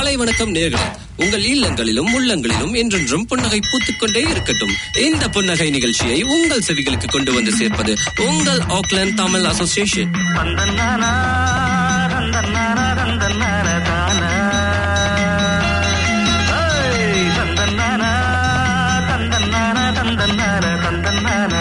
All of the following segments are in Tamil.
காலை வணக்கம் நேர்களே உங்கள் இல்லங்களிலும் உள்ளங்களிலும் என்றென்றும் புன்னகை பூத்துக்கொண்டே இருக்கட்டும் இந்த புன்னகை நிகழ்ச்சியை உங்கள் செவிகளுக்கு கொண்டு வந்து சேர்ப்பது உங்கள் ஆக்லாந்து தமிழ் அசோசியேஷன் தந்தன்னானா, தந்தன்னானா, தந்தன்னானா தானா. ஏய், தந்தன்னானா, தந்தன்னானா, தந்தன்னானா, தந்தன்னானா.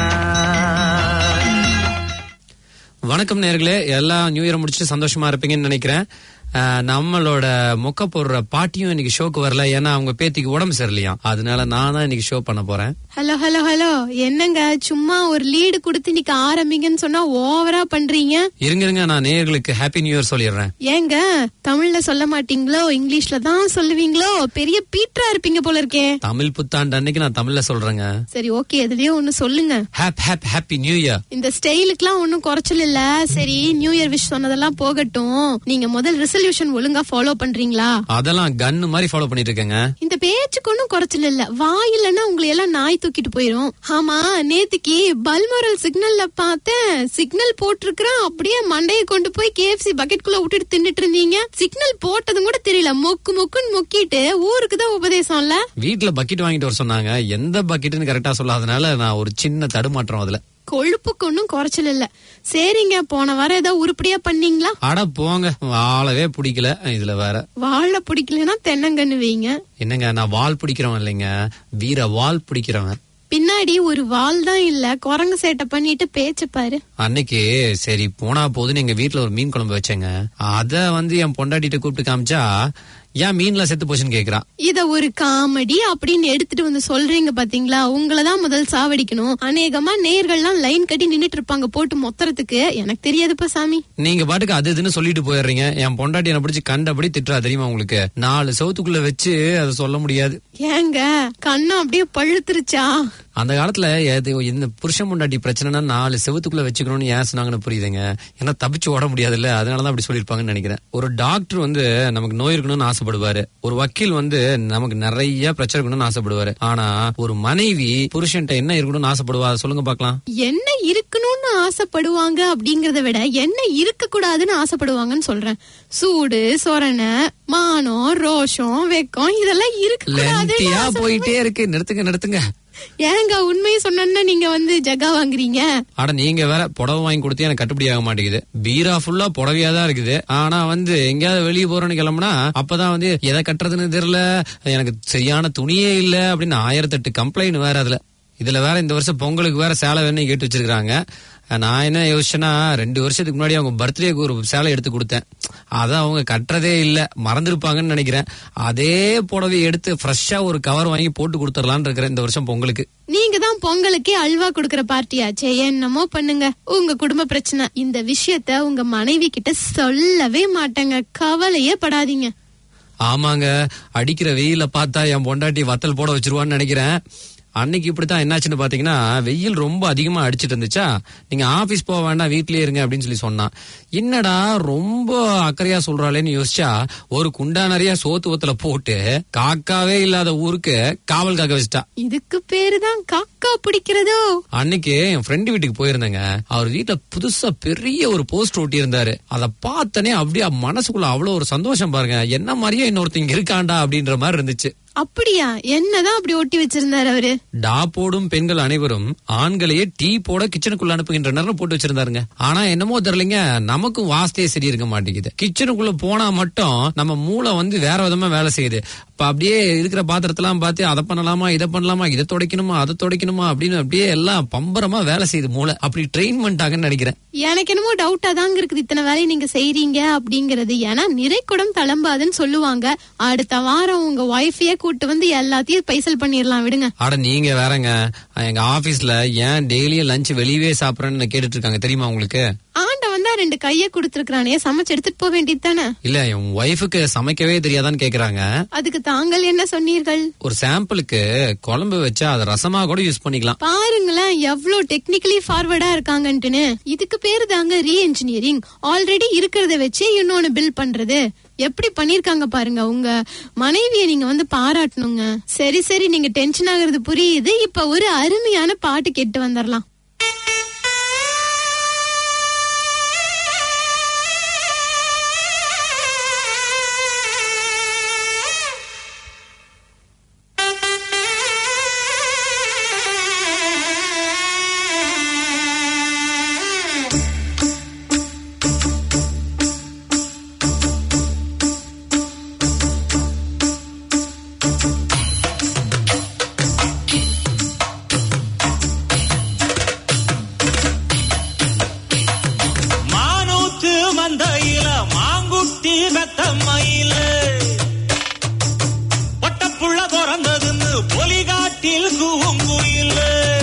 வணக்கம் நேர்களே எல்லாம் நியூ இயர் முடிச்சுட்டு சந்தோஷமா இருப்பீங்கன்னு நினைக்கிறேன் அஹ், நம்மளோட மொக்க போடுற பாட்டியும் இன்னைக்கு ஷோக்கு வரல ஏன்னா அவங்க பேத்திக்கு உடம்பு சரியில்லையா அதனால நான் தான் இன்னைக்கு ஷோ பண்ண போறேன் ஹலோ ஹலோ ஹலோ என்னங்க சும்மா ஒரு லீடு கொடுத்து இன்னைக்கு ஆரம்பிங்கன்னு சொன்னா ஓவரா பண்றீங்க இருங்க இருங்க நான் நேர்களுக்கு ஹாப்பி நியூ இயர் சொல்லிடுறேன் ஏங்க தமிழ்ல சொல்ல மாட்டீங்களோ இங்கிலீஷ்ல தான் சொல்லுவீங்களோ பெரிய பீட்ரா இருப்பீங்க போல இருக்கே தமிழ் புத்தாண்டு அன்னைக்கு நான் தமிழ்ல சொல்றேங்க சரி ஓகே எதுலயோ ஒண்ணு சொல்லுங்க hap hap happy new year இந்த ஸ்டைலுக்குலாம் ஒன்னும் குறைச்சல் இல்ல சரி நியூ இயர் விஷ் சொன்னதெல்லாம் போகட்டும் நீங்க முதல் ரெசல்யூஷன் ஒழுங்கா ஃபாலோ பண்றீங்களா அதெல்லாம் கன்னு மாதிரி ஃபாலோ பண்ணிட்டு இருக்கேங்க இந்த பேச்சுக்கு ஒன்னும் குறைச்சல் இல்ல வாயிலன்னா உங்களை எல்லாம் நாய் தூக்கிட்டு போயிரும் ஆமா நேத்துக்கு பல்மோரல் சிக்னல்ல பார்த்தேன் சிக்னல் போட்டிருக்கிறேன் அப்படியே மண்டையை கொண்டு போய் கேஎஃப்சி பக்கெட் குள்ள விட்டுட்டு தின்னுட்டு இருந்தீங்க சிக்னல் போட்டதும் கூட தெரியல மொக்கு மொக்குன்னு மொக்கிட்டு ஊருக்கு தான் உபதேசம்ல வீட்ல பக்கெட் வாங்கிட்டு வர சொன்னாங்க எந்த பக்கெட்னு கரெக்டா சொல்லாதனால நான் ஒரு சின்ன தடுமாற்றம் அதுல கொழுப்புக்கு ஒன்னும் குறைச்சல் இல்ல சரிங்க போன வாரம் ஏதோ உருப்படியா பண்ணீங்களா அட போங்க வாழவே பிடிக்கல இதுல வேற வாழ பிடிக்கலன்னா தென்னங்கன்னு வைங்க என்னங்க நான் வால் பிடிக்கிறவன் இல்லைங்க வீர வால் பிடிக்கிறவன் பின்னாடி ஒரு வால் தான் இல்ல குரங்கு சேட்டை பண்ணிட்டு பேச்ச பாரு அன்னைக்கு சரி போனா போதுன்னு எங்க வீட்ல ஒரு மீன் குழம்பு வச்சேங்க அத வந்து என் பொண்டாட்டிட்ட கூப்பிட்டு காமிச்சா ஏன் மீன்ல செத்து போச்சுன்னு கேக்குறான் இத ஒரு காமெடி அப்படின்னு எடுத்துட்டு வந்து சொல்றீங்க பாத்தீங்களா உங்களை தான் முதல் சாவடிக்கணும் அநேகமா நேர்கள்லாம் லைன் கட்டி நின்னுட்டு இருப்பாங்க போட்டு மொத்தறதுக்கு எனக்கு தெரியாதுப்பா சாமி நீங்க பாட்டுக்கு அது இதுன்னு சொல்லிட்டு போயிடுறீங்க என் பொண்டாட்டி என்ன பிடிச்சி கண்டபடி திட்டுறா தெரியுமா உங்களுக்கு நாலு சவுத்துக்குள்ள வச்சு அதை சொல்ல முடியாது ஏங்க கண்ணம் அப்படியே பழுத்துருச்சா அந்த காலத்துல எது இந்த புருஷன் பொண்டாட்டி பிரச்சனைனா நாலு செவத்துக்குள்ள வச்சுக்கணும்னு ஏன் சொன்னாங்கன்னு புரியுதுங்க ஏன்னா தப்பிச்சு ஓட முடியாதுல்ல அதனாலதான் அப்படி சொல்லியிருப்பாங்கன்னு நினைக்கிறேன் ஒரு டாக்டர் வந்து நமக்கு நோய் இருக்கணும்னு ஆசைப்படுவாரு ஒரு வக்கீல் வந்து நமக்கு நிறைய பிரச்சனை இருக்கணும்னு ஆசைப்படுவாரு ஆனா ஒரு மனைவி புருஷன்ட்ட என்ன இருக்கணும்னு ஆசைப்படுவா அதை சொல்லுங்க பாக்கலாம் என்ன இருக்கணும்னு ஆசைப்படுவாங்க அப்படிங்கறத விட என்ன இருக்க கூடாதுன்னு ஆசைப்படுவாங்கன்னு சொல்றேன் சூடு சொரணை மானம் ரோஷம் வெக்கம் இதெல்லாம் இருக்க லென்த்தியா கூடாது போயிட்டே இருக்கு நிறுத்துங்க நிறுத்துங்க ஏங்க உண்மையை சொன்னா நீங்க வந்து ஜகா வாங்குறீங்க ஆனா நீங்க வேற புடவை வாங்கி கொடுத்து எனக்கு கட்டுப்படி ஆக மாட்டேங்குது பீரா ஃபுல்லா புடவையா தான் இருக்குது ஆனா வந்து எங்கேயாவது வெளியே போறோம்னு கிளம்புனா அப்பதான் வந்து எதை கட்டுறதுன்னு தெரியல எனக்கு சரியான துணியே இல்ல அப்படின்னு ஆயிரத்தெட்டு கம்ப்ளைண்ட் வேற அதுல இதுல வேற இந்த வருஷம் பொங்கலுக்கு வேற சேலை வேணும் கேட்டு வச்சிருக்காங்க நான் என்ன யோசிச்சேன்னா ரெண்டு வருஷத்துக்கு முன்னாடி அவங்க பர்த்டேக்கு ஒரு சேலை எடுத்து கொடுத்தேன் அதை அவங்க கட்டுறதே இல்ல மறந்துருப்பாங்கன்னு நினைக்கிறேன் அதே புடவை எடுத்து ஃப்ரெஷ்ஷா ஒரு கவர் வாங்கி போட்டு கொடுத்துடலான்னு இருக்கிறேன் இந்த வருஷம் பொங்கலுக்கு நீங்க தான் பொங்கலுக்கே அல்வா குடுக்கற பார்ட்டியாச்சே என்னமோ பண்ணுங்க உங்க குடும்ப பிரச்சனை இந்த விஷயத்த உங்க மனைவி கிட்ட சொல்லவே மாட்டேங்க கவலையே படாதீங்க ஆமாங்க அடிக்கிற வெயில பார்த்தா என் பொண்டாட்டி வத்தல் போட வச்சிருவான்னு நினைக்கிறேன் அன்னைக்கு இப்படித்தான் என்னாச்சுன்னு பாத்தீங்கன்னா வெயில் ரொம்ப அதிகமா அடிச்சிட்டு இருந்துச்சா நீங்க ஆபீஸ் போக வேண்டாம் வீட்லயே இருங்க அப்படின்னு சொல்லி சொன்னான் என்னடா ரொம்ப அக்கறையா சொல்றாளேன்னு யோசிச்சா ஒரு குண்டா நிறைய சோத்து வத்தல போட்டு காக்காவே இல்லாத ஊருக்கு காவல் காக்க வச்சுட்டா இதுக்கு பேரு தான் காக்கா பிடிக்கிறதோ அன்னைக்கு என் ஃப்ரெண்டு வீட்டுக்கு போயிருந்தேங்க அவர் வீட்டுல புதுசா பெரிய ஒரு போஸ்டர் ஒட்டி இருந்தாரு அதை பார்த்தனே அப்படியே மனசுக்குள்ள அவ்வளவு ஒரு சந்தோஷம் பாருங்க என்ன மாதிரியே இன்னொருத்தங்க இருக்காண்டா அப்படின்ற மாதிரி இருந்துச்சு அப்படியா என்னதான் அப்படி ஒட்டி வச்சிருந்தாரு அவரு டா போடும் பெண்கள் அனைவரும் ஆண்களையே டீ போட கிச்சனுக்குள்ள அனுப்புகின்றனர் போட்டு வச்சிருந்தாருங்க ஆனா என்னமோ தெரியலங்க நமக்கும் வாஸ்தே சரி இருக்க மாட்டேங்குது கிச்சனுக்குள்ள போனா மட்டும் நம்ம மூளை வந்து வேற விதமா வேலை செய்யுது அப்ப அப்படியே இருக்கிற பாத்திரத்தெல்லாம் பார்த்து அதை பண்ணலாமா இதை பண்ணலாமா இதை துடைக்கணுமா அதை துடைக்கணுமா அப்படின்னு அப்படியே எல்லாம் பம்பரமா வேலை செய்யுது மூளை அப்படி ட்ரெயின் பண்ணிட்டாங்கன்னு நினைக்கிறேன் எனக்கு என்னமோ டவுட்டா தாங்க இருக்குது இத்தனை வேலையை நீங்க செய்றீங்க அப்படிங்கறது ஏன்னா நிறைக்குடம் தளம்பாதுன்னு சொல்லுவாங்க அடுத்த வாரம் உங்க ஒய்ஃபையே கூட்டு வந்து எல்லாத்தையும் பைசல் பண்ணிடலாம் விடுங்க அட நீங்க வேறங்க எங்க ஆபீஸ்ல ஏன் டெய்லியும் லஞ்ச் வெளியவே சாப்பிடறேன்னு கேட்டுட்டு இருக்காங்க தெரியுமா உங்களுக்கு ஆண்டவன் தான் ரெண்டு கைய கொடுத்துருக்கானே சமைச்சு எடுத்துட்டு போக வேண்டியது தானே இல்ல என் ஒய்ஃபுக்கு சமைக்கவே தெரியாதான்னு கேக்குறாங்க அதுக்கு தாங்கள் என்ன சொன்னீர்கள் ஒரு சாம்பிளுக்கு குழம்பு வச்சா அதை ரசமா கூட யூஸ் பண்ணிக்கலாம் பாருங்களேன் எவ்வளவு டெக்னிக்கலி ஃபார்வர்டா இருக்காங்கன்ட்டுன்னு இதுக்கு பேரு தாங்க ரீ என்ஜினியரிங் ஆல்ரெடி இருக்கிறத வச்சே இன்னொன்னு பில் பண்றது எப்படி பண்ணிருக்காங்க பாருங்க உங்க மனைவிய நீங்க வந்து பாராட்டணுங்க சரி சரி நீங்க டென்ஷன் ஆகுறது புரியுது இப்ப ஒரு அருமையான பாட்டு கேட்டு வந்துடலாம் தத்தம்மையில பொட்டப்புள்ள பிறந்ததுன்னு பொலிகாட்டில் கூங்குயில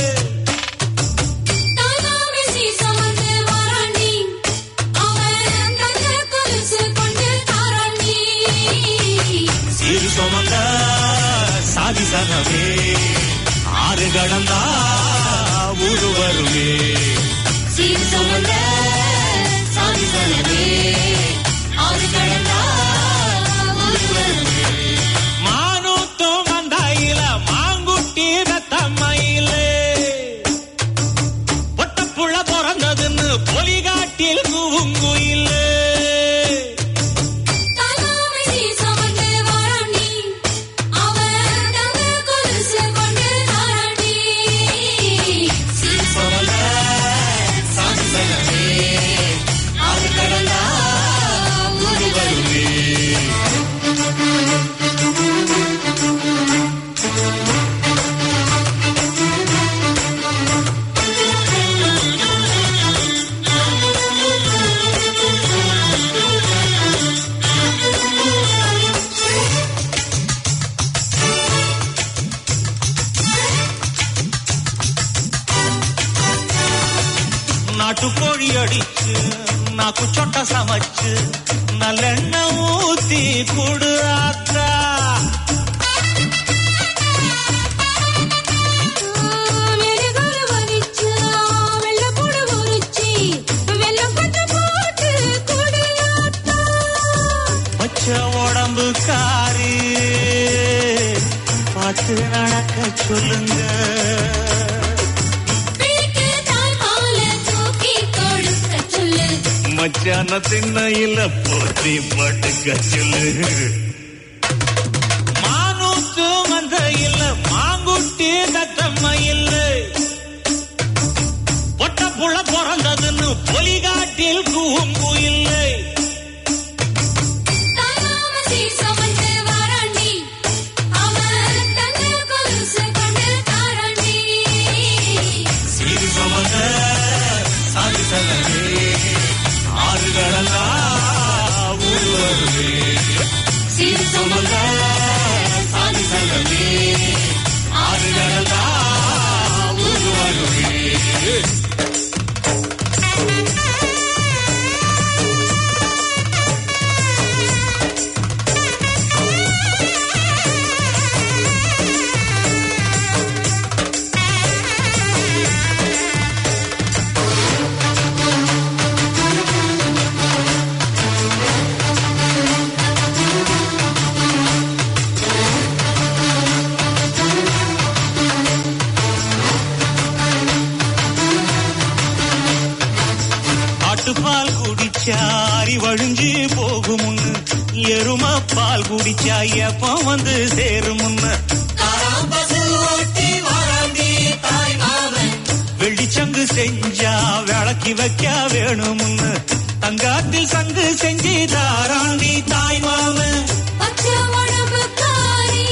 தானாமே சீசமந்து வாராண்டி அவன் தங்க கொலுசு கொண்டு தாராண்டி சிறு சுமந்த சாதி சனமே ஆறு கடந்தா ஊரு வருமே சீர் சுமந்த சாதி சனமே ஆறு கடந்தா ஊர் வருமே மானூத்தும் மந்தாயில மாங்குட்டி ரத்தம்மையில பொட்டப்புள்ள பிறந்ததுன்னு பொலிகாட்டில் கூங்குயில தானாமே சீசமந்து வாராண்டி அவன் தங்க கொலுசு கொண்டு தாராண்டி சீர் சுமந்த சாதி சனமே ஆறு கடந்தா ஊர் வருமே நாட்டுக்கோழி அடிச்சு நாக்கு சொட்ட சமைச்சு நல்லெண்ணெய் ஊத்தி குடு ஆத்தா மெழுகுல வலிச்சு வெள்ளப்பூடு உரிச்சி வெள்ளம் கொஞ்சம் போட்டு குடியாத்தா பச்ச உடம்பு காரி பார்த்து நடக்க சொல்லுங்க பிடிக்கு தாய் பால தூக்கி கொடுக்க சொல்லு மச்சான திண்ணையில போத்தி படுக்க சொல்லு மானூத்து மந்தையில் மாங்குட்டி தத்தம்மையில் பொட்ட புள்ள பிறந்ததுன்னு பொலிகாட்டில் கூங்குயில்லை தானாம சீசமந்து வாராண்டி அவன் தங்க கொலுசு கொண்டு தாராண்டி சீரு சுமந்த சாதி சலமே ஆறு கடலா ஊர் வருவே சீர் சுமந்த சாதி சலமே ஆறு கடலா ஊர் வருவே ஆட்டுப்பால் குடிச்சா அறி வழிஞ்சு போகுமுன்னு எரும பால் குடிச்சா எப்ப வந்து சேருமுன்னு வெள்ளிச்சங்கு செஞ்சா விளக்கி வைக்க வேணுமுன்னு தங்காத்தில் சங்கு செஞ்சு தாராண்டி தாய் மாமன் பச்சை உடம்பு காரி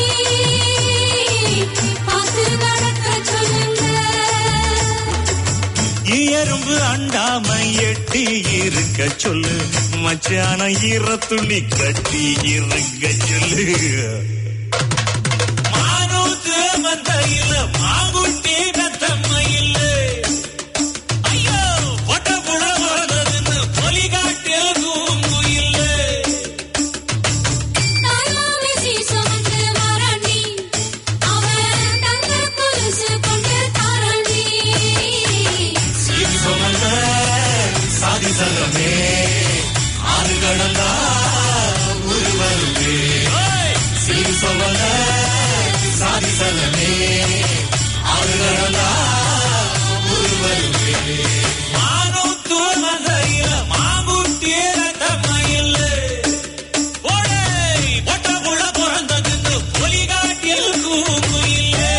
பார்த்து நடக்க சொல்லுங்க எறும்பு அண்டாம எட்டி இருக்க சொல்லு மச்சான ஈர துணி கட்டி இருக்க சொல்லு மானூத்து மந்தையில மாங்குட்டி நத்தம்மையில் ஐயோ பொட்ட புட பிறந்ததுன்னு பொலிகாட்டில் கூங்குயில் தாயாமே சீசமந்து வாராண்டி அவன் தங்க கொலுசு கொண்டு தாராண்டி சீர் சுமந்த சாதி சலமே ஆறு கடந்தா ஊர் வருவே சீர் சுமந்த சாதி சலமே ஆறு கடந்தா ஊர் வருவே மானூத்து மந்தையில மாங்குட்டி ரத்தம்மையில் ஓடே பொட்ட புள்ள பிறந்ததுன்னு பொலிகாட்டில் கூங்குயிலே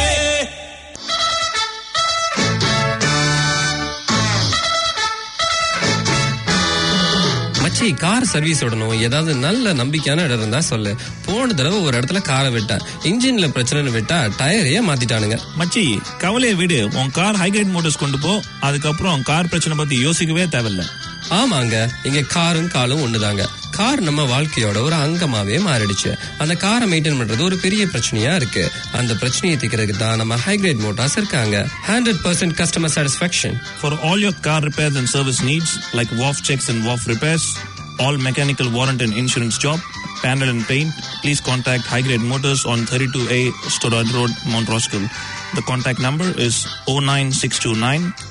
மச்சி கார் சர்வீஸ் விடணும் ஏதாவது நல்ல நம்பிக்கையான இடம் இருந்தா சொல்லு போன தடவை ஒரு இடத்துல காரை விட்டேன் இன்ஜின்ல பிரச்சனைன்னு விட்டா டயரையே மாத்திட்டானுங்க மச்சி கவலையை விடு உன் கார் ஹைகிரேட் மோட்டர்ஸ் கொண்டு போ அதுக்கப்புறம் கார் பிரச்சனை பத்தி யோசிக்கவே தேவையில்ல ஆமாங்க இங்க காரும் காலும் ஒண்ணுதாங்க கார் நம்ம வாழ்க்கையோட ஒரு அங்கமாவே மாறிடுச்சு அந்த காரை மெயின்டைன் பண்றது ஒரு பெரிய பிரச்சனையா இருக்கு அந்த பிரச்சனையை தீர்க்கறதுக்கு தான் நம்ம ஹைகிரேட் மோட்டார்ஸ் இருக்காங்க hundred percent customer satisfaction For all your car repairs and service needs, like WAF checks and WAF repairs, all mechanical warrant and insurance job, panel and paint, please contact High Grade Motors on 32A Storad Road, Mount Roskill. The contact number is 09629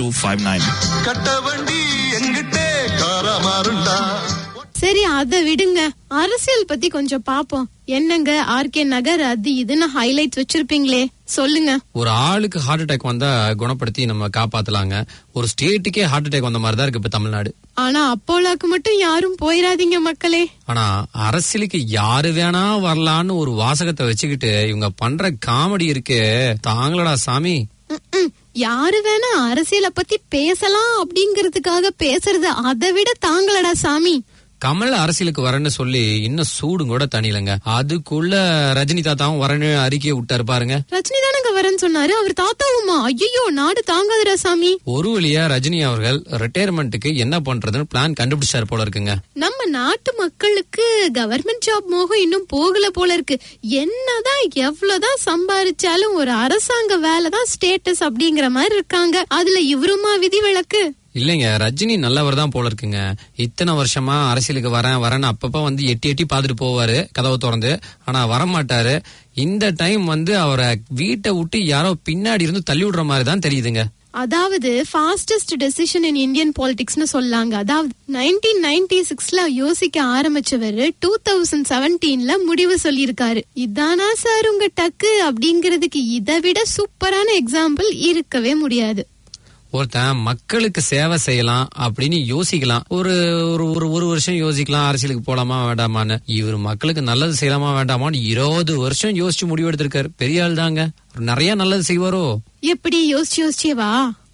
3259. கட்ட வண்டி எங்கிட்டே காரமாறுண்டா சரி அத விடுங்க அரசியல் பத்தி கொஞ்சம் பாப்போம் என்னங்க ஆர்கே நகர் அது இதுன்னு ஹைலைட் வச்சிருப்பீங்களே சொல்லுங்க ஒரு ஆளுக்கு ஹார்ட் அட்டாக் வந்தா குணப்படுத்தி நம்ம காப்பாத்தலாங்க ஒரு ஸ்டேட்டுக்கே ஹார்ட் அட்டாக் வந்த மாதிரி தான் இருக்கு இப்ப தமிழ்நாடு ஆனா அப்போலாக்கு மட்டும் யாரும் போயிடாதீங்க மக்களே ஆனா அரசியலுக்கு யாரு வேணா வரலான்னு ஒரு வாசகத்தை வச்சுக்கிட்டு இவங்க பண்ற காமெடி இருக்கே தாங்களடா சாமி ம்ம். யாரு வேணா அரசியலை பத்தி பேசலாம் அப்படிங்கறதுக்காக பேசுறது அதை விட தாங்களடா சாமி கமல் அரசியலுக்கு வரேன்னு சொல்லி இன்னும் சூடும் கூட தனியலங்க அதுக்குள்ள ரஜினி தாத்தாவும் வரேன்னு அறிக்கையை விட்டாரு பாருங்க ரஜினி தானங்க வரேன்னு சொன்னாரு அவர் தாத்தாவுமா ஐயோ நாடு தாங்காதுடா சாமி ஒரு வழியா ரஜினி அவர்கள் ரிட்டையர்மெண்ட்டுக்கு என்ன பண்றதுன்னு பிளான் கண்டுபிடிச்சாரு போல இருக்குங்க நம்ம நாட்டு மக்களுக்கு கவர்மெண்ட் ஜாப் மோகம் இன்னும் போகல போல இருக்கு என்னதான் எவ்வளவுதான் சம்பாரிச்சாலும் ஒரு அரசாங்க வேலை தான் ஸ்டேட்டஸ் அப்படிங்கிற மாதிரி இருக்காங்க அதுல இவருமா விதிவிலக்கு இல்லைங்க ரஜினி நல்லவர் தான் போல இருக்குங்க இத்தனை வருஷமா அரசியலுக்கு வரேன் வரேன்னு அப்பப்ப வந்து எட்டி எட்டி பார்த்துட்டு போவாரு கதவை திறந்து ஆனா வரமாட்டாரு இந்த டைம் வந்து அவரை வீட்டை விட்டு யாரோ பின்னாடி இருந்து தள்ளி விடுற மாதிரி தான் தெரியுதுங்க அதாவது ஃபாஸ்டஸ்ட் டெசிஷன் இன் இந்தியன் பாலிடிக்ஸ்னு சொல்லாங்க அதாவது நைன்டீன் நைன்டி சிக்ஸ்ல யோசிக்க ஆரம்பிச்சவர் டூ தௌசண்ட் செவன்டீன்ல முடிவு சொல்லியிருக்காரு இதானா சார் உங்க டக்கு அப்படிங்கறதுக்கு இதை விட சூப்பரான எக்ஸாம்பிள் இருக்கவே முடியாது ஒருத்தன் மக்களுக்கு சேவை செய்யலாம் அப்படின்னு யோசிக்கலாம் ஒரு ஒரு ஒரு ஒரு வருஷம் யோசிக்கலாம் அரசியலுக்கு போலாமா வேண்டாமான்னு இவர் மக்களுக்கு நல்லது செய்யலாமா வேண்டாமான்னு இருபது வருஷம் யோசிச்சு முடிவு எடுத்திருக்காரு பெரிய ஆள் தாங்க நிறைய நல்லது செய்வாரோ எப்படி யோசிச்சு யோசிச்சேவா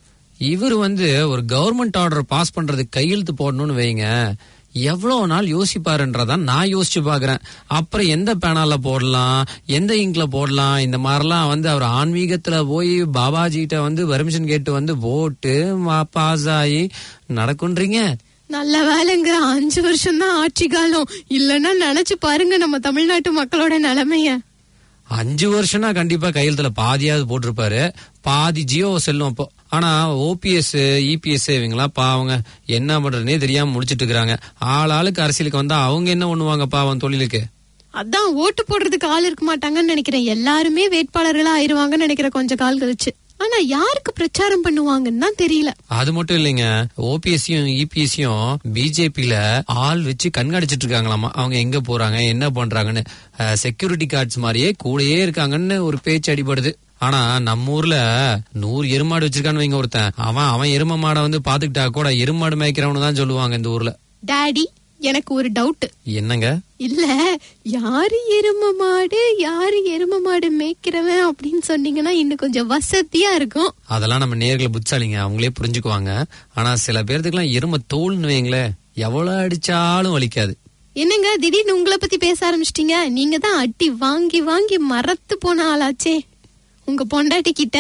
இவர் வந்து ஒரு கவர்மெண்ட் ஆர்டர் பாஸ் பண்றதுக்கு கையெழுத்து போடணும்னு வைங்க எவ்வளவு நாள் யோசிப்பாருன்றதான் நான் யோசிச்சு பாக்குறேன் அப்புறம் எந்த பேனால போடலாம் எந்த இங்க்ல போடலாம் இந்த மாதிரிலாம் வந்து அவர் ஆன்மீகத்துல போய் பாபாஜிகிட்ட வந்து பர்மிஷன் கேட்டு வந்து போட்டு பாஸ் ஆகி நடக்குன்றீங்க நல்ல வேலைங்க அஞ்சு வருஷம் தான் ஆட்சி காலம் இல்லன்னா நினைச்சு பாருங்க நம்ம தமிழ்நாட்டு மக்களோட நிலைமைய அஞ்சு வருஷம்னா கண்டிப்பா கையெழுத்துல பாதியாவது போட்டிருப்பாரு பாதி ஜியோ செல்லும் அப்போ ஆனா ஓபிஎஸ் இபிஎஸ் இவங்களா பாவங்க என்ன பண்றதுனே தெரியாம முடிச்சிட்டு இருக்காங்க ஆள் ஆளுக்கு அரசியலுக்கு வந்தா அவங்க என்ன பண்ணுவாங்க பாவம் தொழிலுக்கு அதான் ஓட்டு போடுறதுக்கு ஆள் இருக்க மாட்டாங்கன்னு நினைக்கிறேன் எல்லாருமே வேட்பாளர்களா ஆயிருவாங்கன்னு நினைக்கிறேன் கொஞ்ச கால் கழிச்சு ஆனா யாருக்கு பிரச்சாரம் பண்ணுவாங்கன்னு தான் தெரியல அது மட்டும் இல்லைங்க ஓபிஎஸ்சியும் இபிஎஸ்சியும் பிஜேபியில ஆள் வச்சு கண்காணிச்சிட்டு இருக்காங்களாமா அவங்க எங்க போறாங்க என்ன பண்றாங்கன்னு செக்யூரிட்டி கார்ட்ஸ் மாதிரியே கூடயே இருக்காங்கன்னு ஒரு பேச்சு அடிபடுது ஆனா நம்ம ஊர்ல நூறு எருமாடு வச்சிருக்கான்னு வைங்க ஒருத்தன் அவன் அவன் எரும மாடை வந்து பாத்துக்கிட்டா கூட எருமாடு மேய்க்கிறவனு தான் சொல்லுவாங்க இந்த ஊர்ல டாடி எனக்கு ஒரு டவுட் என்னங்க இல்ல யாரு எரும மாடு யாரு எரும மாடு மேய்க்கிறவன் அப்படின்னு சொன்னீங்கன்னா இன்னும் கொஞ்சம் வசதியா இருக்கும் அதெல்லாம் நம்ம நேர்களை புத்தாளிங்க அவங்களே புரிஞ்சுக்குவாங்க ஆனா சில பேர்த்துக்குலாம் எரும தோல்னு வைங்களேன் எவ்வளவு அடிச்சாலும் வலிக்காது என்னங்க திடீர்னு உங்களை பத்தி பேச ஆரம்பிச்சிட்டீங்க நீங்க தான் அடி வாங்கி வாங்கி மரத்து போன ஆளாச்சே உங்க பொண்டாட்டி கிட்ட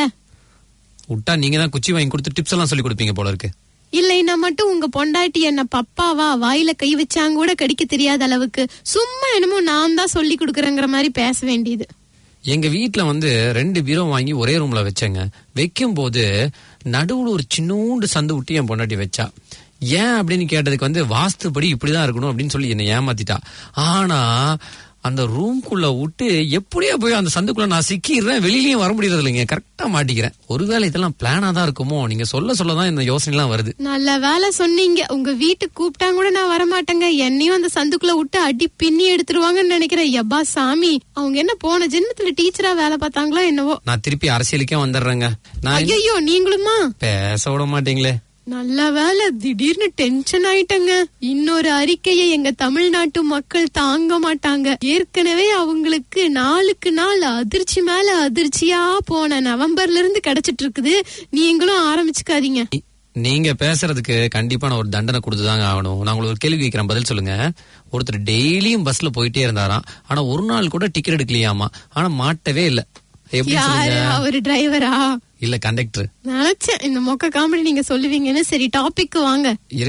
விட்டா நீங்க தான் குச்சி வாங்கி கொடுத்து டிப்ஸ் எல்லாம் சொல்லி கொடுப்பீங்க போல இருக்கு இல்லைன்னா மட்டும் உங்க பொண்டாட்டி என்ன பப்பாவா வாயில கை வச்சாங்க கூட கடிக்க தெரியாத அளவுக்கு சும்மா என்னமோ நான் தான் சொல்லி கொடுக்கறேங்கிற மாதிரி பேச வேண்டியது எங்க வீட்ல வந்து ரெண்டு பீரோ வாங்கி ஒரே ரூம்ல வச்சேங்க வைக்கும் போது நடுவுல ஒரு சின்னூண்டு சந்து விட்டு என் பொண்டாட்டி வச்சா ஏன் அப்படின்னு கேட்டதுக்கு வந்து வாஸ்துபடி இப்படிதான் இருக்கணும் அப்படின்னு சொல்லி என்னை ஏமாத்திட்டா ஆனா அந்த ரூம்குள்ள விட்டு எப்படியா போய் அந்த சந்துக்குள்ள நான் சிக்கிடுறேன் வெளியிலயும் வர முடியறது இல்லைங்க கரெக்டா மாட்டிக்கிறேன் ஒருவேளை இதெல்லாம் பிளானா தான் இருக்குமோ நீங்க சொல்ல சொல்லதான் இந்த யோசனை எல்லாம் வருது நல்ல வேலை சொன்னீங்க உங்க வீட்டுக்கு கூப்பிட்டாங்க கூட நான் வரமாட்டேங்க என்னையும் அந்த சந்துக்குள்ள விட்டு அடி பின்னி எடுத்துருவாங்கன்னு நினைக்கிறேன் எப்பா சாமி அவங்க என்ன போன ஜென்மத்துல டீச்சரா வேலை பார்த்தாங்களோ என்னவோ நான் திருப்பி அரசியலுக்கே வந்துடுறேங்க நான் ஐயோ நீங்களுமா பேச விட மாட்டீங்களே நல்ல வேலை திடீர்னு டென்ஷன் ஆயிட்டங்க இன்னொரு அறிக்கையை எங்க தமிழ்நாட்டு மக்கள் தாங்க மாட்டாங்க ஏற்கனவே அவங்களுக்கு நாளுக்கு நாள் அதிர்ச்சி மேல அதிர்ச்சியா போன நவம்பர்ல இருந்து கிடைச்சிட்டு இருக்குது நீங்களும் ஆரம்பிச்சுக்காதீங்க நீ- நீங்க பேசுறதுக்கு கண்டிப்பா நான் ஒரு தண்டனை கொடுத்துதாங்க ஆகணும் நான் உங்களுக்கு ஒரு கேள்வி கேட்கிறேன் பதில் சொல்லுங்க ஒருத்தர் டெய்லியும் பஸ்ல போயிட்டே இருந்தாராம் ஆனா ஒரு நாள் கூட டிக்கெட் எடுக்கலையாமா ஆனா மாட்டவே இல்ல எப்படி யாரு சொல்லுங்க அவரு டிரைவரா இல்ல கண்டக்டர் நினைச்சேன் இந்த மொக்க காமெடி நீங்க சொல்லுவீங்கன்னு சரி டாபிக் வாங்க இருங்க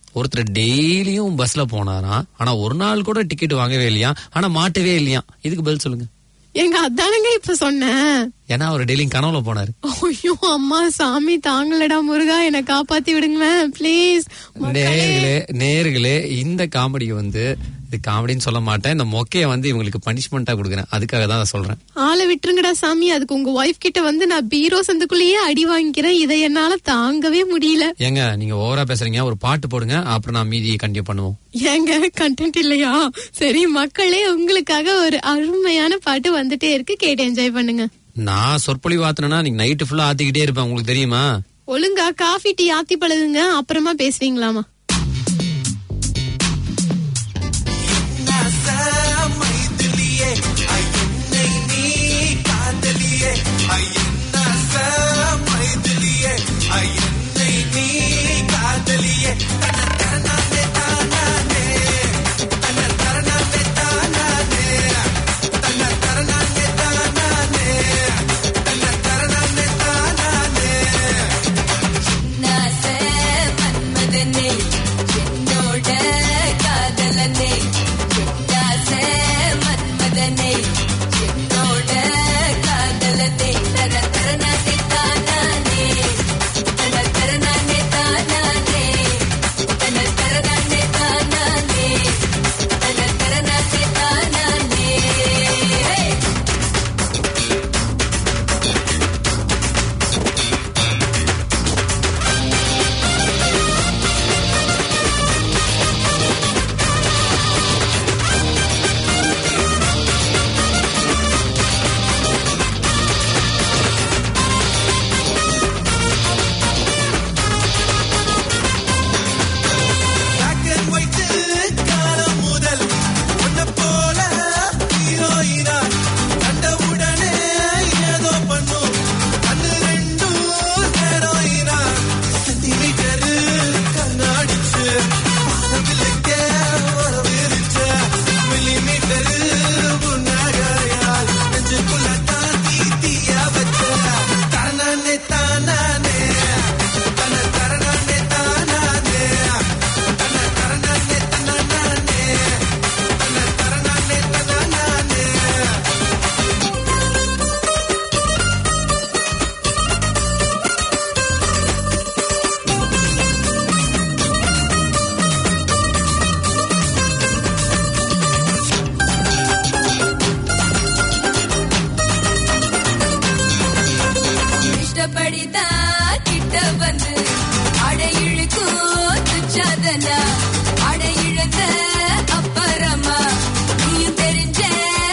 ஒருத்தர் டெய்லியும் பஸ்ல போனாராம் ஆனா ஒரு நாள் கூட டிக்கெட் வாங்கவே இல்லையா ஆனா மாட்டவே இல்லையா இதுக்கு பதில் சொல்லுங்க எங்க அதானுங்க இப்ப சொன்னேன் ஏன்னா அவர் டெய்லியும் கனவுல போனாரு ஐயோ அம்மா சாமி தாங்களடா முருகா என்னை காப்பாத்தி விடுங்களேன் ப்ளீஸ் நேர்களே நேர்களே இந்த காமெடியை வந்து இது காமெடின்னு சொல்ல மாட்டேன் இந்த மொக்கைய வந்து இவங்களுக்கு பனிஷ்மெண்டா கொடுக்குறேன் அதுக்காக தான் அதை சொல்றேன் ஆளை விட்டுருங்கடா சாமி அதுக்கு உங்க ஒய்ஃப் கிட்ட வந்து நான் பீரோ சந்துக்குள்ளேயே அடி வாங்கிக்கிறேன் இதை என்னால தாங்கவே முடியல ஏங்க நீங்க ஓவரா பேசுறீங்க ஒரு பாட்டு போடுங்க அப்புறம் நான் மீதியை கண்டினியூ பண்ணுவோம் ஏங்க கண்டென்ட் இல்லையா சரி மக்களே உங்களுக்காக ஒரு அருமையான பாட்டு வந்துட்டே இருக்கு கேட்டு என்ஜாய் பண்ணுங்க நான் சொற்பொழிவு ஆத்தினா நீங்க நைட்டு ஃபுல்லா ஆத்திக்கிட்டே இருப்பேன் உங்களுக்கு தெரியுமா ஒழுங்கா காஃபி டீ ஆத்தி பழகுங்க அப்புறமா பேசுவீங்களாமா நாச மன்மதனே என்னோட காதலனே நாச மன்மதனே என்னோட காதலனே தர தரநானே தானானே தர தரநானே தானானே தர தரநானே தானானே தர தரநானே தானானே இஷ்டப்படிதான் கிட்ட வந்து அடை இழுக்கும் துச்சாதனா அடை இழுந்த அப்புறமா நீயும் தெரிஞ்ச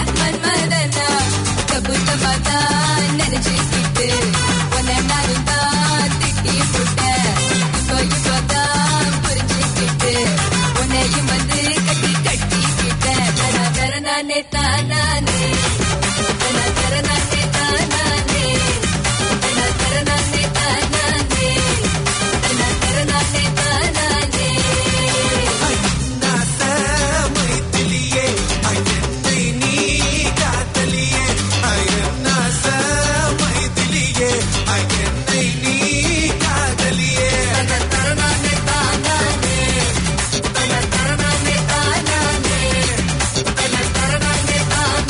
மன்மதனா கபுத்தமா தான் நினைச்சுக்கிட்டு உன்னை நானும் தான் திட்டி புட்ட இப்போ இப்போ தான் புரிஞ்சுக்கிட்டு உன்னையும் வந்து கட்டி கட்டிக்கிட்ட தர தர நானே தானானே தர தர நானே தானானே தர தர நானே தானானே தர தர நானே தானானே தானானே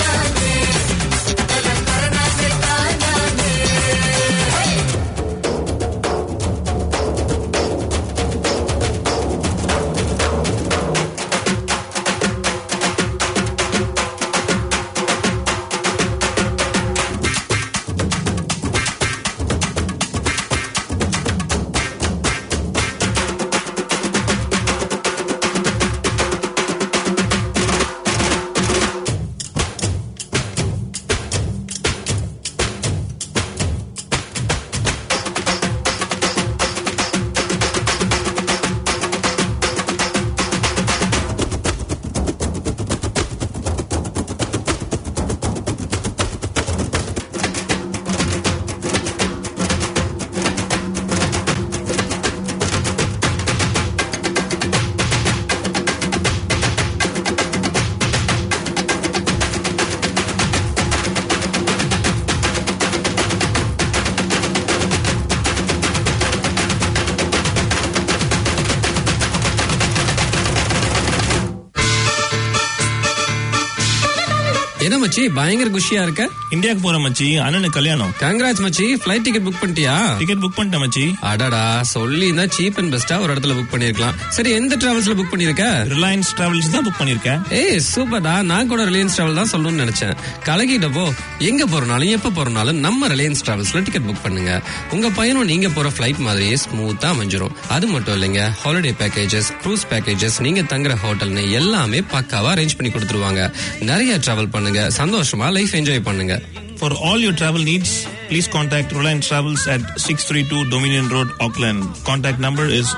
என்ன மச்சி பயங்கர குஷியா இருக்க இந்தியாவுக்கு போற மச்சி அண்ணனுக்கு கல்யாணம் கங்கராஜ் மச்சி ஃபிளைட் டிக்கெட் புக் பண்ணிட்டியா டிக்கெட் புக் பண்ணிட்டேன் மச்சி அடடா சொல்லி தான் சீப் அண்ட் பெஸ்டா ஒரு இடத்துல புக் பண்ணிருக்கலாம் சரி எந்த டிராவல்ஸ்ல புக் பண்ணிருக்க ரிலையன்ஸ் டிராவல்ஸ் தான் புக் பண்ணிருக்கேன் ஏய் சூப்பர்டா நான் கூட ரிலையன்ஸ் டிராவல் தான் சொல்லணும்னு நினைச்சேன் கலகிட்டப்போ எங்க போறனாலும் எப்ப போறனாலும் நம்ம ரிலையன்ஸ் டிராவல்ஸ்ல டிக்கெட் புக் பண்ணுங்க உங்க பயணம் நீங்க போற ஃபிளைட் மாதிரியே ஸ்மூத்தா அமைஞ்சிரும் அது மட்டும் இல்லைங்க ஹாலிடே பேக்கேஜஸ் க்ரூஸ் பேக்கேஜஸ் நீங்க தங்குற ஹோட்டல்னு எல்லாமே பக்காவா அரேஞ்ச் பண்ணி கொடுத்துருவாங்க நிறைய டிராவல் பண்ணுங்க சந்தோஷமா லைஃப் என்ஜாய் பண்ணுங்க For all your travel needs, please contact Reliance Travels at 632 Dominion Road, Auckland. Contact number is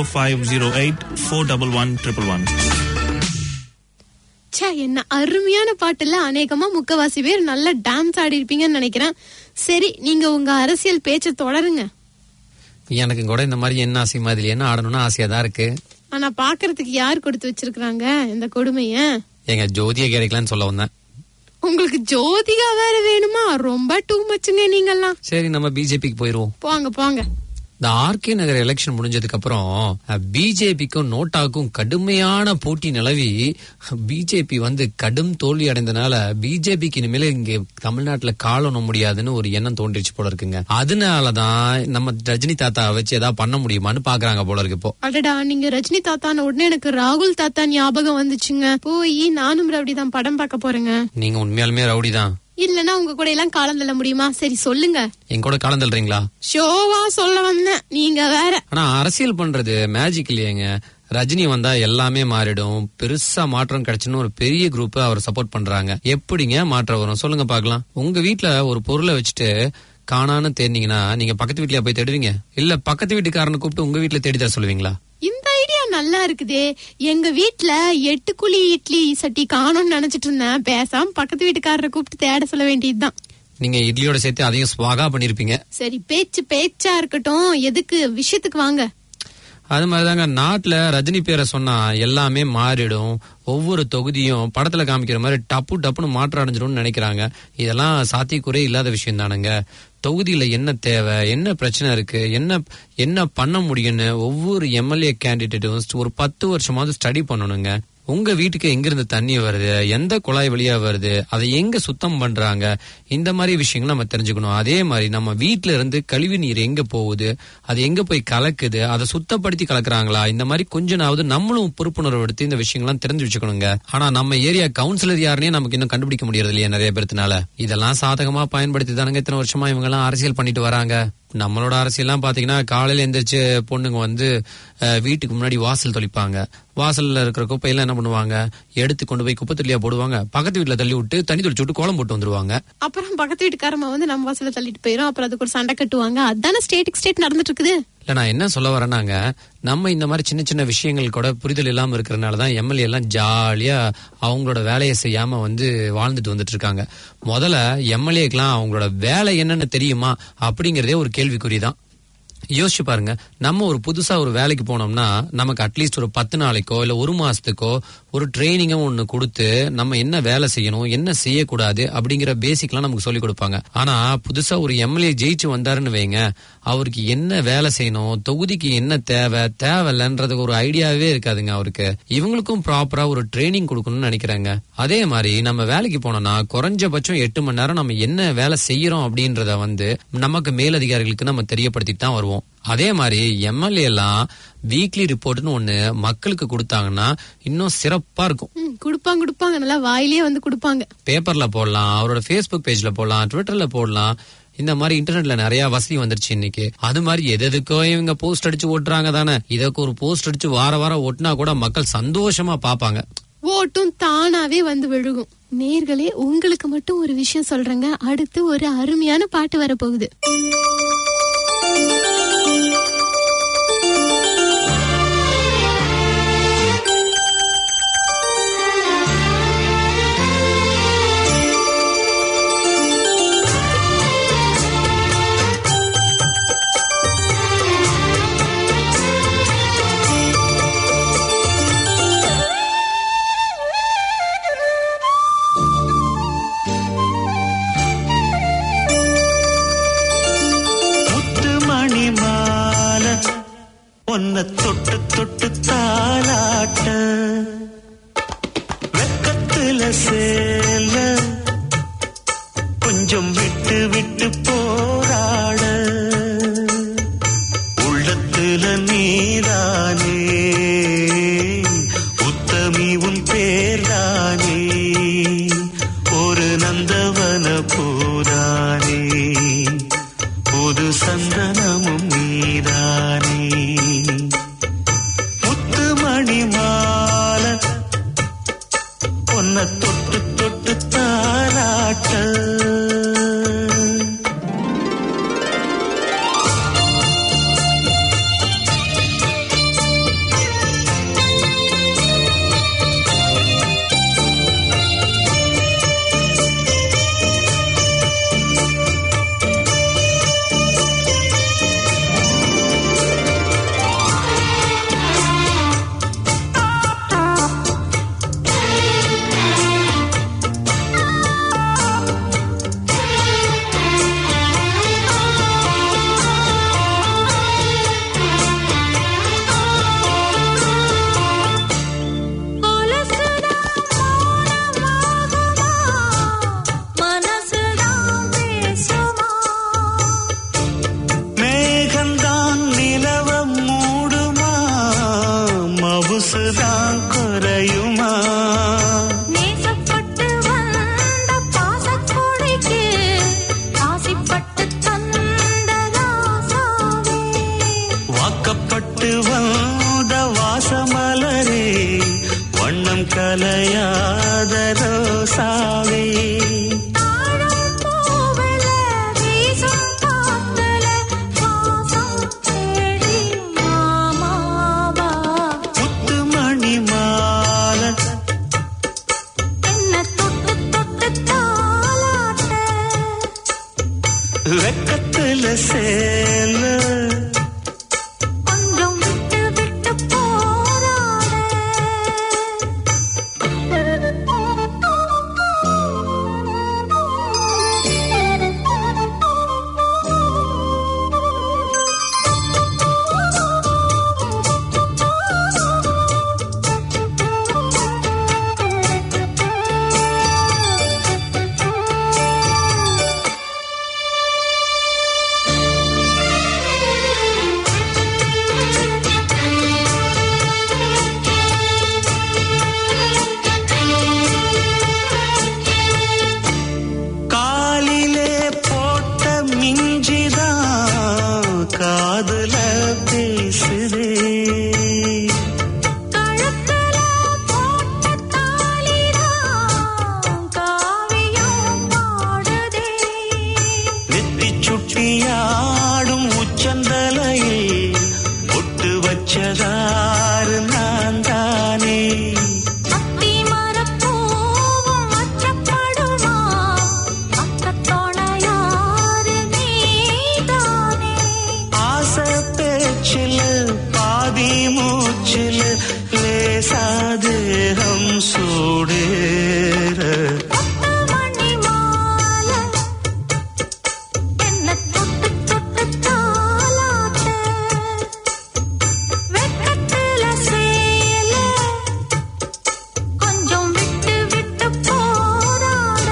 0508 411 111. ச்சே என்ன அருமையான பாட்டுல அநேகமா முக்கவாசி பேர் நல்லா டான்ஸ் ஆடி இருப்பீங்கன்னு நினைக்கிறேன் சரி நீங்க உங்க அரசியல் பேச்ச தொடருங்க எனக்கு கூட இந்த மாதிரி என்ன ஆசை மாதிரி என்ன ஆடணும்னு ஆசையா தான் இருக்கு ஆனா பாக்குறதுக்கு யார் கொடுத்து வச்சிருக்காங்க இந்த கொடுமைய எங்க ஜோதியை கிடைக்கலான்னு சொல்ல வந்தேன் உங்களுக்கு ஜோதிகா வேற வேணுமா ரொம்ப டூ மச்சுங்க நீங்கெல்லாம் சரி நம்ம பிஜேபிக்கு போயிருவோம் போங்க போங்க இந்த ஆர்கே நகர் எலெக்ஷன் முடிஞ்சதுக்கு அப்புறம் பிஜேபிக்கும் நோட்டாக்கும் கடுமையான போட்டி நிலவி பிஜேபி வந்து கடும் தோல்வி அடைந்தனால பிஜேபிக்கு இனிமேல இங்க தமிழ்நாட்டுல காலணும் முடியாதுன்னு ஒரு எண்ணம் தோன்றிச்சு போல இருக்குங்க அதனாலதான் நம்ம ரஜினி தாத்தா வச்சு ஏதாவது பண்ண முடியுமான்னு பாக்குறாங்க போல இருக்கு இப்போ அடடா நீங்க ரஜினி தாத்தான உடனே எனக்கு ராகுல் தாத்தா ஞாபகம் வந்துச்சுங்க போய் நானும் ரவுடி தான் படம் பார்க்க போறேங்க நீங்க உண்மையாலுமே ரவுடி தான் இல்லனா உங்க கூட எல்லாம் காலம் தள்ள முடியுமா சரி சொல்லுங்க என் கூட காலம் தள்ளுறீங்களா ஷோவா சொல்ல வந்தேன் நீங்க வேற ஆனா அரசியல் பண்றது மேஜிக் இல்லையேங்க ரஜினி வந்தா எல்லாமே மாறிடும் பெருசா மாற்றம் கிடைச்சுன்னு ஒரு பெரிய குரூப் அவர் சப்போர்ட் பண்றாங்க எப்படிங்க மாற்றம் வரும் சொல்லுங்க பார்க்கலாம் உங்க வீட்ல ஒரு பொருளை வச்சுட்டு காணான்னு தேடினீங்கன்னா நீங்க பக்கத்து வீட்லயா போய் தேடுவீங்க இல்ல பக்கத்து வீட்டுக்காரனை கூப்பிட்டு உங்க வீட்ல தேடி தர சொல்லுவீங்களா இந்த ஐடியா நல்லா இருக்குதே எங்க வீட்ல எட்டு குழி இட்லி சட்டி காணோம்னு நினைச்சிட்டு இருந்தேன் பேசாம பக்கத்து வீட்டுக்காரரை கூப்பிட்டு தேட சொல்ல வேண்டியதுதான் நீங்க இட்லியோட சேர்த்து அதையும் ஸ்வாகா பண்ணிருப்பீங்க சரி பேச்சு பேச்சா இருக்கட்டும் எதுக்கு விஷயத்துக்கு வாங்க அது மாதிரிதாங்க நாட்டுல ரஜினி பேரை சொன்னா எல்லாமே மாறிடும் ஒவ்வொரு தொகுதியும் படத்துல காமிக்கிற மாதிரி டப்பு டப்புன்னு மாற்றம் அடைஞ்சிடும்னு நினைக்கிறாங்க இதெல்லாம் சாத்தியக்குறை இல்லாத விஷயம் தானுங்க தொகுதியில என்ன தேவை என்ன பிரச்சனை இருக்கு என்ன என்ன பண்ண முடியும்னு ஒவ்வொரு எம்எல்ஏ கேண்டிடேட்டும் ஒரு பத்து வருஷமாவது ஸ்டடி பண்ணணுங்க உங்க வீட்டுக்கு எங்க இருந்து தண்ணி வருது எந்த குழாய் வழியா வருது அதை எங்க சுத்தம் பண்றாங்க இந்த மாதிரி விஷயங்கள் நம்ம தெரிஞ்சுக்கணும் அதே மாதிரி நம்ம வீட்ல இருந்து கழிவு நீர் எங்க போகுது அது எங்க போய் கலக்குது அதை சுத்தப்படுத்தி கலக்குறாங்களா இந்த மாதிரி கொஞ்சனாவது நம்மளும் பொறுப்புணர்வு எடுத்து இந்த விஷயங்கள்லாம் தெரிஞ்சு வச்சுக்கணுங்க ஆனா நம்ம ஏரியா கவுன்சிலர் யாருனே நமக்கு இன்னும் கண்டுபிடிக்க முடியறது இல்லையா நிறைய பேர்த்தினால இதெல்லாம் சாதகமா பயன்படுத்தி தானுங்க இத்தனை வருஷமா இவங்க எல்லாம் அரசியல் பண்ணிட்டு வராங்க நம்மளோட அரசியல்லாம் பாத்தீங்கன்னா காலையில எந்திரிச்சு பொண்ணுங்க வந்து அஹ், வீட்டுக்கு முன்னாடி வாசல் தொளிப்பாங்க வாசல்ல இருக்கிற குப்பையெல்லாம் என்ன பண்ணுவாங்க எடுத்து கொண்டு போய் குப்பை தொல்லியா போடுவாங்க பக்கத்து வீட்டுல தள்ளி விட்டு தண்ணி தொளிச்சு விட்டு கோலம் போட்டு வந்துருவாங்க அப்புறம் பக்கத்து வீட்டுக்காரமா வந்து நம்ம வாசல்ல தள்ளிட்டு போயிரும் அப்புறம் அதுக்கு ஒரு சண்டை கட்டுவாங்க அதானே ஸ்டேட்டுக்கு ஸ்டேட் நடந்துட்டு இருக்குது இல்ல நான் என்ன சொல்ல வரேன்னாங்க நம்ம இந்த மாதிரி சின்ன சின்ன விஷயங்கள் கூட புரிதல் இல்லாம இருக்கிறனால தான் எம்எல்ஏ எல்லாம் ஜாலியா அவங்களோட வேலையை செய்யாம வந்து வாழ்ந்துட்டு வந்துட்டு இருக்காங்க முதல்ல எம்எல்ஏக்கெல்லாம் அவங்களோட வேலை என்னன்னு தெரியுமா அப்படிங்கறதே ஒரு கேள்விக்குறி தான் யோசிச்சு பாருங்க நம்ம ஒரு புதுசா ஒரு வேலைக்கு போனோம்னா நமக்கு அட்லீஸ்ட் ஒரு பத்து நாளைக்கோ இல்ல ஒரு மாசத்துக்கோ ஒரு ட்ரைனிங்கும் ஒண்ணு கொடுத்து நம்ம என்ன வேலை செய்யணும் என்ன செய்யக்கூடாது அப்படிங்கிற பேசிக்லாம் நமக்கு சொல்லி கொடுப்பாங்க ஆனா புதுசா ஒரு எம்எல்ஏ ஜெயிச்சு வந்தாருன்னு வைங்க அவருக்கு என்ன வேலை செய்யணும் தொகுதிக்கு என்ன தேவை தேவையில்லைன்றதுக்கு ஒரு ஐடியாவே இருக்காதுங்க அவருக்கு இவங்களுக்கும் ப்ராப்பரா ஒரு ட்ரைனிங் கொடுக்கணும்னு நினைக்கிறாங்க அதே மாதிரி நம்ம வேலைக்கு போனோம்னா குறைஞ்சபட்சம் எட்டு மணி நேரம் நம்ம என்ன வேலை செய்யறோம் அப்படின்றத வந்து நமக்கு மேலதிகாரிகளுக்கு நம்ம தெரியப்படுத்திட்டு தான் வருவோம் அதே மாதிரி எம்எல்ஏ எல்லாம் வீக்லி ரிப்போர்ட்னு ஒண்ணு மக்களுக்கு கொடுத்தாங்கன்னா இன்னும் சிறப்பா இருக்கும் ம், குடுப்பாங்க குடுப்பாங்க நல்லா வாயிலே வந்து குடுப்பாங்க பேப்பர்ல போடலாம் அவரோட ஃபேஸ்புக் பேஜ்ல போடலாம் ட்விட்டர்ல போடலாம் இந்த மாதிரி இன்டர்நெட்ல நிறைய வசதி வந்துருச்சு இன்னைக்கு அது மாதிரி எது எதுக்கோ இவங்க போஸ்ட் அடிச்சு ஓட்டுறாங்க தானே இதற்கு ஒரு போஸ்ட் அடிச்சு வார வாரம் ஓட்டுனா கூட மக்கள் சந்தோஷமா பாப்பாங்க ஓட்டும் தானாவே வந்து விழுகும் நேர்களே உங்களுக்கு மட்டும் ஒரு விஷயம் சொல்றேங்க அடுத்து ஒரு அருமையான பாட்டு வரப்போகுது முத்து மணி மாலை உன்னை தொட்டு தொட்டு தாலாட்ட வெக்கத்துல சேல கொஞ்சம் விட்டு விட்டு போராட உள்ளத்துல நீதானே உத்தமி உன் பேர்தானே ஒரு நந்தவன பூதானே புது சந்தனமும் நீதானே முத்துமணி மாலை பொன்ன தொட்டு தொட்டு தாராட்ட மேகந்தான் நிலவ மூடுமா மவுசுதான் குறையுமா வாக்கப்பட்டு வந்த வாசமலரே வண்ணம் கலையாத ரோசாவே முத்துமணி மாலை வெக்கத்துல சேல கொஞ்சம் விட்டு விட்டு போராட காலிலே போட்ட மிஞ்சிதான் காதுல பேசுதே கழுத்துல போட்ட தாலிதான் காவியம் பாடுதே நெத்தி சுட்டியாடும் உச்சந்தலையில் ஒட்டு வச்சதாறு நான் தானே அத்தி மரப்பூவும் அச்சப்படுமா அக்கத்தோணையாறு நீதானே ஆசை பேச்சில் பாதி மூச்சில் லேசாதேகம் சூடேற மணி மாலை என்ன தொட்டு தொட்டு தாலாட்ட வெக்கத்துல சேல கொஞ்சம் விட்டு விட்டு போராட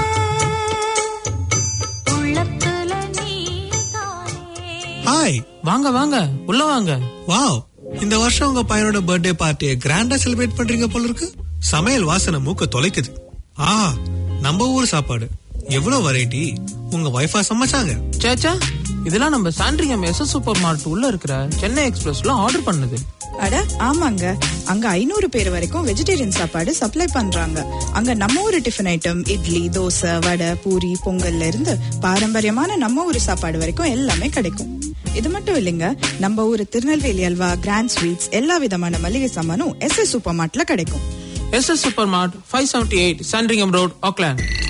உள்ளத்துல நீதானே ஹாய் வாங்க வாங்க உள்ள வாங்க வாவ் இந்த வருஷம் உங்க பையனோட பர்த்டே பார்ட்டியை கிராண்டா செலிப்ரேட் பண்றீங்க போல இருக்கு சமையல் வாசனை மூக்க தொலைக்குது ஆ நம்ம ஊர் சாப்பாடு எவ்வளவு வெரைட்டி உங்க வைஃபா சமைச்சாங்க சேச்சா இதெல்லாம் நம்ம சாண்ட்ரியம் எஸ் சூப்பர் மார்ட் உள்ள இருக்கிற சென்னை எக்ஸ்பிரஸ்ல ஆர்டர் பண்ணது அட ஆமாங்க அங்க ஐநூறு பேர் வரைக்கும் வெஜிடேரியன் சாப்பாடு சப்ளை பண்றாங்க அங்க நம்ம ஊரு டிஃபன் ஐட்டம் இட்லி தோசை வடை பூரி பொங்கல்ல இருந்து பாரம்பரியமான நம்ம ஊரு சாப்பாடு வரைக்கும் எல்லாமே கிடைக்கும் இது மட்டும் இல்லைங்க நம்ம ஊரு திருநெல்வேலி அல்வா கிராண்ட் ஸ்வீட்ஸ் எல்லா விதமான மளிகை சாமானும் எஸ் எஸ் சூப்பர் மார்ட்ல கிடைக்கும் S S super mart five seventy eight Sandringham road Auckland